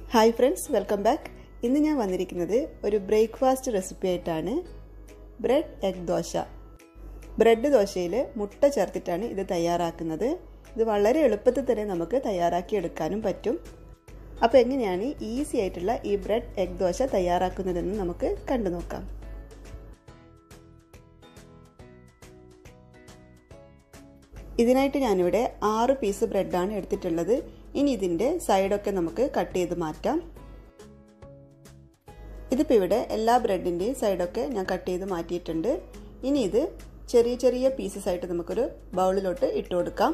hi friends welcome back ഇന്ന് ഞാൻ വന്നിരിക്കുന്നത് ഒരു ബ്രേക്ക്ഫാസ്റ്റ് റെസിപ്പി ആയിട്ടാണ് ബ്രെഡ് എഗ് ദോശ ബ്രെഡ് ദോശയിൽ മുട്ട ചേർത്തിട്ടാണ് ഇത് തയ്യാറാക്കുന്നത് ഇത് വളരെ എളുപ്പത്തിൽ തന്നെ നമുക്ക് തയ്യാറാക്കി എടുക്കാനും പറ്റും അപ്പോൾ എങ്ങനെയാണ് ഈസി ആയിട്ടുള്ള ഈ ബ്രെഡ് എഗ് ദോശ തയ്യാറാക്കുന്നതെന്ന് നമുക്ക് കണ്ടു നോക്കാം ഇതിനായിട്ട് ഞാനിവിടെ ആറ് പീസ് ബ്രെഡാണ് എടുത്തിട്ടുള്ളത് ഇനി ഇതിൻ്റെ സൈഡൊക്കെ നമുക്ക് കട്ട് ചെയ്ത് മാറ്റാം ഇതിപ്പോൾ ഇവിടെ എല്ലാ ബ്രെഡിൻ്റെയും സൈഡൊക്കെ ഞാൻ കട്ട് ചെയ്ത് മാറ്റിയിട്ടുണ്ട് ഇനി ഇത് ചെറിയ ചെറിയ പീസസ് ആയിട്ട് നമുക്കൊരു ബൗളിലോട്ട് ഇട്ട് കൊടുക്കാം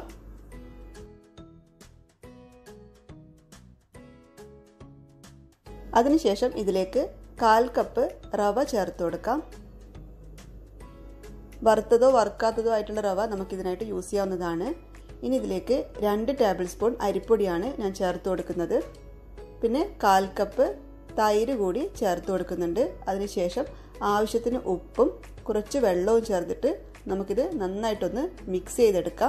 അതിനുശേഷം ഇതിലേക്ക് കാൽ കപ്പ് റവ ചേർത്ത് കൊടുക്കാം വറുത്തതോ വറുക്കാത്തതോ ആയിട്ടുള്ള റവ നമുക്കിതിനായിട്ട് യൂസ് ചെയ്യാവുന്നതാണ് ഇനി ഇതിലേക്ക് രണ്ട് ടേബിൾ സ്പൂൺ അരിപ്പൊടിയാണ് ഞാൻ ചേർത്ത് കൊടുക്കുന്നത് പിന്നെ കാൽ കപ്പ് തൈര് കൂടി ചേർത്ത് കൊടുക്കുന്നുണ്ട് അതിനുശേഷം ആവശ്യത്തിന് ഉപ്പും കുറച്ച് വെള്ളവും ചേർത്തിട്ട് നമുക്കിത് നന്നായിട്ടൊന്ന് മിക്സ് ചെയ്തെടുക്കാം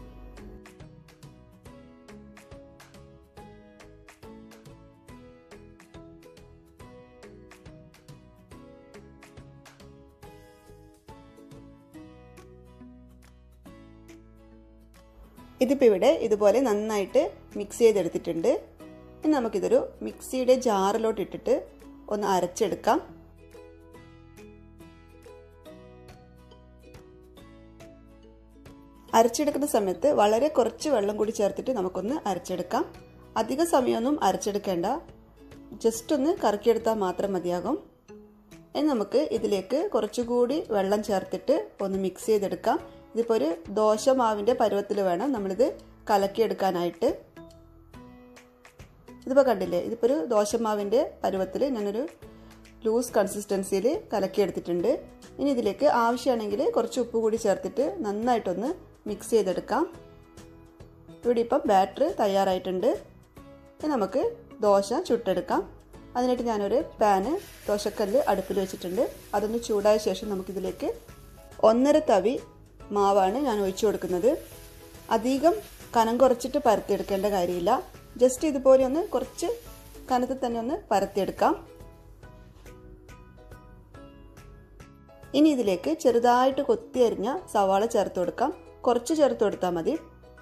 ഇതിപ്പോൾ ഇവിടെ ഇതുപോലെ നന്നായിട്ട് മിക്സ് ചെയ്തെടുത്തിട്ടുണ്ട് ഇനി നമുക്കിതൊരു മിക്സിയുടെ ജാറിലോട്ട് ഇട്ടിട്ട് ഒന്ന് അരച്ചെടുക്കാം അരച്ചെടുക്കുന്ന സമയത്ത് വളരെ കുറച്ച് വെള്ളം കൂടി ചേർത്തിട്ട് നമുക്കൊന്ന് അരച്ചെടുക്കാം അധിക സമയമൊന്നും അരച്ചെടുക്കേണ്ട ജസ്റ്റ് ഒന്ന് കറക്കിയെടുത്താൽ മാത്രം മതിയാകും ഇനി നമുക്ക് ഇതിലേക്ക് കുറച്ചുകൂടി വെള്ളം ചേർത്തിട്ട് ഒന്ന് മിക്സ് ചെയ്തെടുക്കാം ഇതിപ്പോൾ ഒരു ദോശ മാവിൻ്റെ പരുവത്തിൽ വേണം നമ്മളിത് കലക്കിയെടുക്കാനായിട്ട് ഇതിപ്പോൾ കണ്ടില്ലേ ഇതിപ്പോൾ ഒരു ദോശമാവിൻ്റെ പരുവത്തിൽ ഞാനൊരു ലൂസ് കൺസിസ്റ്റൻസിയിൽ കലക്കിയെടുത്തിട്ടുണ്ട് ഇനി ഇതിലേക്ക് ആവശ്യമാണെങ്കിൽ കുറച്ച് ഉപ്പ് കൂടി ചേർത്തിട്ട് നന്നായിട്ടൊന്ന് മിക്സ് ചെയ്തെടുക്കാം ഇവിടെ ഇപ്പം ബാറ്റർ തയ്യാറായിട്ടുണ്ട് ഇനി നമുക്ക് ദോശ ചുട്ടെടുക്കാം അതിനായിട്ട് ഞാനൊരു പാന് ദോശക്കല്ല് അടുപ്പിൽ വെച്ചിട്ടുണ്ട് അതൊന്ന് ചൂടായ ശേഷം നമുക്കിതിലേക്ക് ഒന്നര തവി മാവാണ് ഞാൻ ഒഴിച്ചു കൊടുക്കുന്നത് അധികം കനം കുറച്ചിട്ട് പരത്തിയെടുക്കേണ്ട കാര്യമില്ല ജസ്റ്റ് ഇതുപോലെ ഒന്ന് കുറച്ച് കനത്തിൽ തന്നെ ഒന്ന് പരത്തിയെടുക്കാം ഇനി ഇതിലേക്ക് ചെറുതായിട്ട് കൊത്തി അരിഞ്ഞ സവാള ചേർത്ത് കൊടുക്കാം കുറച്ച് ചേർത്ത് കൊടുത്താൽ മതി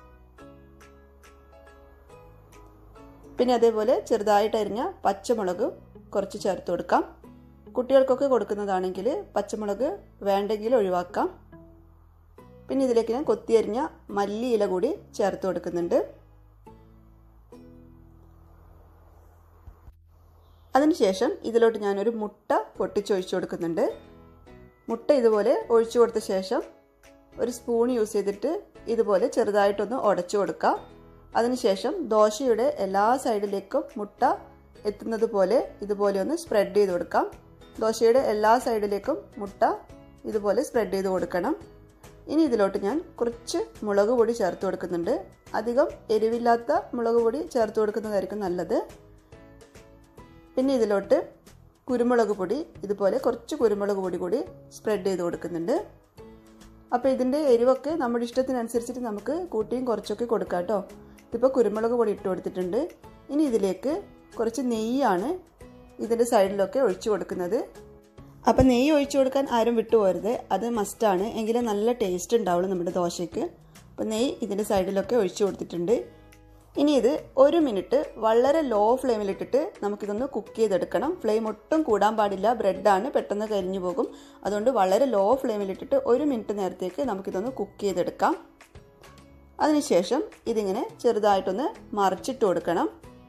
പിന്നെ അതേപോലെ ചെറുതായിട്ട് അരിഞ്ഞ പച്ചമുളക് കുറച്ച് ചേർത്ത് കൊടുക്കാം കുട്ടികൾക്കൊക്കെ കൊടുക്കുന്നതാണെങ്കിൽ പച്ചമുളക് വേണ്ടെങ്കിൽ ഒഴിവാക്കാം പിന്നെ ഇതിലേക്ക് ഞാൻ കൊത്തിയരിഞ്ഞ മല്ലി ഇല കൂടി ചേർത്ത് കൊടുക്കുന്നുണ്ട് അതിനുശേഷം ഇതിലോട്ട് ഞാനൊരു മുട്ട പൊട്ടിച്ചൊഴിച്ചു കൊടുക്കുന്നുണ്ട് മുട്ട ഇതുപോലെ ഒഴിച്ചു കൊടുത്ത ശേഷം ഒരു സ്പൂൺ യൂസ് ചെയ്തിട്ട് ഇതുപോലെ ചെറുതായിട്ടൊന്ന് ഉടച്ചു കൊടുക്കാം അതിനുശേഷം ദോശയുടെ എല്ലാ സൈഡിലേക്കും മുട്ട എത്തുന്നത് പോലെ ഇതുപോലെ ഒന്ന് സ്പ്രെഡ് ചെയ്ത് കൊടുക്കാം ദോശയുടെ എല്ലാ സൈഡിലേക്കും മുട്ട ഇതുപോലെ സ്പ്രെഡ് ചെയ്ത് കൊടുക്കണം ഇനി ഇതിലോട്ട് ഞാൻ കുറച്ച് മുളക് പൊടി ചേർത്ത് കൊടുക്കുന്നുണ്ട് അധികം എരിവില്ലാത്ത മുളക് പൊടി ചേർത്ത് കൊടുക്കുന്നതായിരിക്കും നല്ലത് പിന്നെ ഇതിലോട്ട് കുരുമുളക് പൊടി ഇതുപോലെ കുറച്ച് കുരുമുളക് പൊടി കൂടി സ്പ്രെഡ് ചെയ്ത് കൊടുക്കുന്നുണ്ട് അപ്പോൾ ഇതിൻ്റെ എരിവൊക്കെ നമ്മുടെ ഇഷ്ടത്തിനനുസരിച്ചിട്ട് നമുക്ക് കൂട്ടിയും കുറച്ചൊക്കെ കൊടുക്കാം കേട്ടോ ഇതിപ്പോൾ കുരുമുളക് പൊടി ഇട്ട് കൊടുത്തിട്ടുണ്ട് ഇനി ഇതിലേക്ക് കുറച്ച് നെയ്യാണ് ഇതിൻ്റെ സൈഡിലൊക്കെ ഒഴിച്ചു കൊടുക്കുന്നത് അപ്പം നെയ്യ് ഒഴിച്ചു കൊടുക്കാൻ ആരും വിട്ടുപോകരുത് അത് മസ്റ്റാണ് എങ്കിലും നല്ല ടേസ്റ്റ് ഉണ്ടാവുള്ളൂ നമ്മുടെ ദോശയ്ക്ക് അപ്പം നെയ്യ് ഇതിൻ്റെ സൈഡിലൊക്കെ ഒഴിച്ചു കൊടുത്തിട്ടുണ്ട് ഇനി ഇത് ഒരു മിനിറ്റ് വളരെ ലോ ഫ്ലെയിമിലിട്ടിട്ട് നമുക്കിതൊന്ന് കുക്ക് ചെയ്തെടുക്കണം ഫ്ലെയിം ഒട്ടും കൂടാൻ പാടില്ല ബ്രെഡാണ് പെട്ടെന്ന് കരിഞ്ഞു പോകും അതുകൊണ്ട് വളരെ ലോ ഫ്ലെയിമിലിട്ടിട്ട് ഒരു മിനിറ്റ് നേരത്തേക്ക് നമുക്കിതൊന്ന് കുക്ക് ചെയ്തെടുക്കാം അതിനുശേഷം ഇതിങ്ങനെ ചെറുതായിട്ടൊന്ന് മറിച്ചിട്ട് കൊടുക്കണം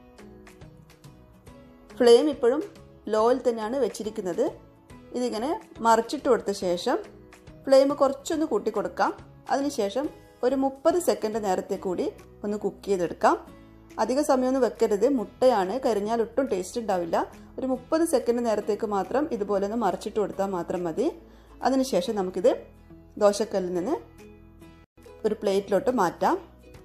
ഫ്ലെയിം ഇപ്പോഴും ലോയിൽ തന്നെയാണ് വെച്ചിരിക്കുന്നത് ഇതിങ്ങനെ മറിച്ചിട്ട് കൊടുത്ത ശേഷം ഫ്ലെയിം കുറച്ചൊന്ന് കൂട്ടി കൊടുക്കാം അതിനുശേഷം ഒരു മുപ്പത് സെക്കൻഡ് നേരത്തെ കൂടി ഒന്ന് കുക്ക് ചെയ്തെടുക്കാം അധിക സമയമൊന്നും വെക്കരുത് മുട്ടയാണ് കരിഞ്ഞാൽ ഒട്ടും ടേസ്റ്റ് ഉണ്ടാവില്ല ഒരു മുപ്പത് സെക്കൻഡ് നേരത്തേക്ക് മാത്രം ഇതുപോലെ ഒന്ന് മറിച്ചിട്ട് കൊടുത്താൽ മാത്രം മതി അതിനുശേഷം നമുക്കിത് ദോശക്കല്ലിൽ നിന്ന് ഒരു പ്ലേറ്റിലോട്ട് മാറ്റാം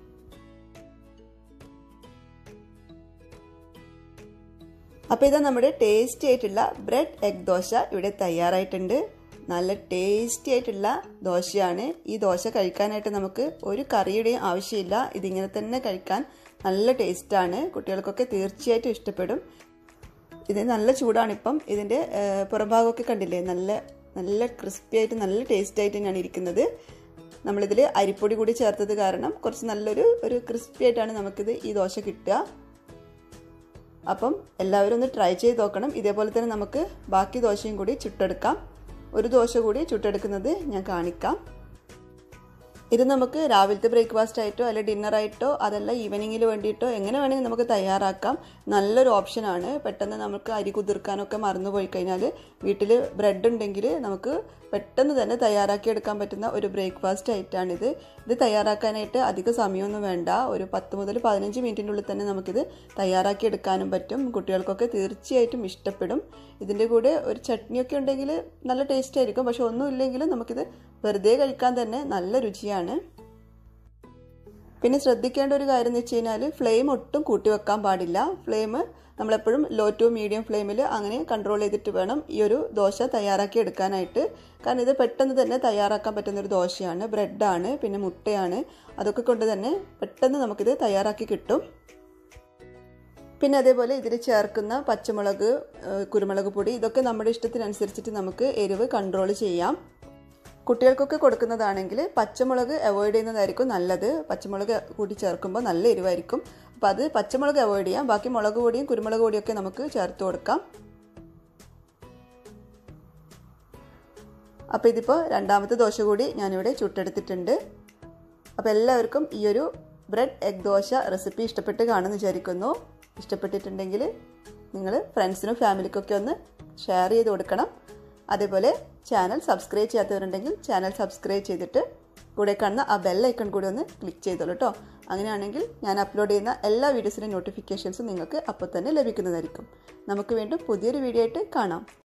അപ്പോൾ ഇതാ നമ്മുടെ ടേസ്റ്റി ആയിട്ടുള്ള ബ്രെഡ് എഗ് ദോശ ഇവിടെ തയ്യാറായിട്ടുണ്ട് നല്ല ടേസ്റ്റി ആയിട്ടുള്ള ദോശയാണ് ഈ ദോശ കഴിക്കാനായിട്ട് നമുക്ക് ഒരു കറിയുടെയും ആവശ്യമില്ല ഇതിങ്ങനെ തന്നെ കഴിക്കാൻ നല്ല ടേസ്റ്റാണ് കുട്ടികൾക്കൊക്കെ തീർച്ചയായിട്ടും ഇഷ്ടപ്പെടും ഇത് നല്ല ചൂടാണിപ്പം ഇതിൻ്റെ പുറംഭാഗമൊക്കെ കണ്ടില്ലേ നല്ല നല്ല ക്രിസ്പി ആയിട്ട് നല്ല ടേസ്റ്റ് ആയിട്ട് തന്നെയാണ് ഇരിക്കുന്നത് നമ്മളിതിൽ അരിപ്പൊടി കൂടി ചേർത്തത് കാരണം കുറച്ച് നല്ലൊരു ഒരു ക്രിസ്പി ആയിട്ടാണ് നമുക്കിത് ഈ ദോശ കിട്ടുക അപ്പം എല്ലാവരും ഒന്ന് ട്രൈ ചെയ്ത് നോക്കണം ഇതേപോലെ തന്നെ നമുക്ക് ബാക്കി ദോശയും കൂടി ചുട്ടെടുക്കാം ഒരു ദോശ കൂടി ചുട്ടെടുക്കുന്നത് ഞാൻ കാണിക്കാം ഇത് നമുക്ക് രാവിലത്തെ ബ്രേക്ക്ഫാസ്റ്റ് ആയിട്ടോ അല്ലെങ്കിൽ ഡിന്നറായിട്ടോ അതല്ല ഈവനിങ്ങിൽ വേണ്ടിയിട്ടോ എങ്ങനെ വേണമെങ്കിൽ നമുക്ക് തയ്യാറാക്കാം നല്ലൊരു ഓപ്ഷനാണ് പെട്ടെന്ന് നമുക്ക് അരി കുതിർക്കാനൊക്കെ മറന്നു പോയി കഴിഞ്ഞാൽ വീട്ടിൽ ബ്രെഡ് ഉണ്ടെങ്കിൽ നമുക്ക് പെട്ടെന്ന് തന്നെ തയ്യാറാക്കി എടുക്കാൻ പറ്റുന്ന ഒരു ബ്രേക്ക്ഫാസ്റ്റ് ആയിട്ടാണിത് ഇത് തയ്യാറാക്കാനായിട്ട് അധിക സമയമൊന്നും വേണ്ട ഒരു പത്ത് മുതൽ പതിനഞ്ച് മിനിറ്റിനുള്ളിൽ തന്നെ നമുക്കിത് തയ്യാറാക്കി എടുക്കാനും പറ്റും കുട്ടികൾക്കൊക്കെ തീർച്ചയായിട്ടും ഇഷ്ടപ്പെടും ഇതിൻ്റെ കൂടെ ഒരു ചട്നിയൊക്കെ ഉണ്ടെങ്കിൽ നല്ല ടേസ്റ്റ് ആയിരിക്കും പക്ഷെ ഒന്നുമില്ലെങ്കിലും നമുക്കിത് വെറുതെ കഴിക്കാൻ തന്നെ നല്ല രുചിയാണ് പിന്നെ ശ്രദ്ധിക്കേണ്ട ഒരു കാര്യം എന്ന് വെച്ച് കഴിഞ്ഞാൽ ഫ്ലെയിം ഒട്ടും കൂട്ടി വെക്കാൻ പാടില്ല ഫ്ലെയിം നമ്മളെപ്പോഴും ലോ ടു മീഡിയം ഫ്ലെയിമിൽ അങ്ങനെ കൺട്രോൾ ചെയ്തിട്ട് വേണം ഈ ഒരു ദോശ തയ്യാറാക്കി എടുക്കാനായിട്ട് കാരണം ഇത് പെട്ടെന്ന് തന്നെ തയ്യാറാക്കാൻ പറ്റുന്ന ഒരു ദോശയാണ് ബ്രെഡാണ് പിന്നെ മുട്ടയാണ് അതൊക്കെ കൊണ്ട് തന്നെ പെട്ടെന്ന് നമുക്കിത് തയ്യാറാക്കി കിട്ടും പിന്നെ അതേപോലെ ഇതിൽ ചേർക്കുന്ന പച്ചമുളക് കുരുമുളക് പൊടി ഇതൊക്കെ നമ്മുടെ ഇഷ്ടത്തിനനുസരിച്ചിട്ട് നമുക്ക് എരിവ് കൺട്രോൾ ചെയ്യാം കുട്ടികൾക്കൊക്കെ കൊടുക്കുന്നതാണെങ്കിൽ പച്ചമുളക് അവോയ്ഡ് ചെയ്യുന്നതായിരിക്കും നല്ലത് പച്ചമുളക് കൂടി ചേർക്കുമ്പോൾ നല്ല എരിവായിരിക്കും അപ്പോൾ അത് പച്ചമുളക് അവോയ്ഡ് ചെയ്യാം ബാക്കി മുളക് പൊടിയും കുരുമുളക് പൊടിയൊക്കെ നമുക്ക് ചേർത്ത് കൊടുക്കാം അപ്പോൾ ഇതിപ്പോൾ രണ്ടാമത്തെ ദോശ കൂടി ഞാനിവിടെ ചുട്ടെടുത്തിട്ടുണ്ട് അപ്പോൾ എല്ലാവർക്കും ഈ ഒരു ബ്രെഡ് എഗ് ദോശ റെസിപ്പി ഇഷ്ടപ്പെട്ട് കാണുമെന്ന് വിചാരിക്കുന്നു ഇഷ്ടപ്പെട്ടിട്ടുണ്ടെങ്കിൽ നിങ്ങൾ ഫ്രണ്ട്സിനും ഫാമിലിക്കൊക്കെ ഒന്ന് ഷെയർ ചെയ്ത് കൊടുക്കണം അതേപോലെ ചാനൽ സബ്സ്ക്രൈബ് ചെയ്യാത്തവരുണ്ടെങ്കിൽ ചാനൽ സബ്സ്ക്രൈബ് ചെയ്തിട്ട് കൂടെ കാണുന്ന ആ ബെൽ ഐക്കൺ കൂടി ഒന്ന് ക്ലിക്ക് ചെയ്തോളൂ കേട്ടോ അങ്ങനെയാണെങ്കിൽ ഞാൻ അപ്ലോഡ് ചെയ്യുന്ന എല്ലാ വീഡിയോസിൻ്റെ നോട്ടിഫിക്കേഷൻസും നിങ്ങൾക്ക് അപ്പോൾ തന്നെ ലഭിക്കുന്നതായിരിക്കും നമുക്ക് വീണ്ടും പുതിയൊരു വീഡിയോ ആയിട്ട് കാണാം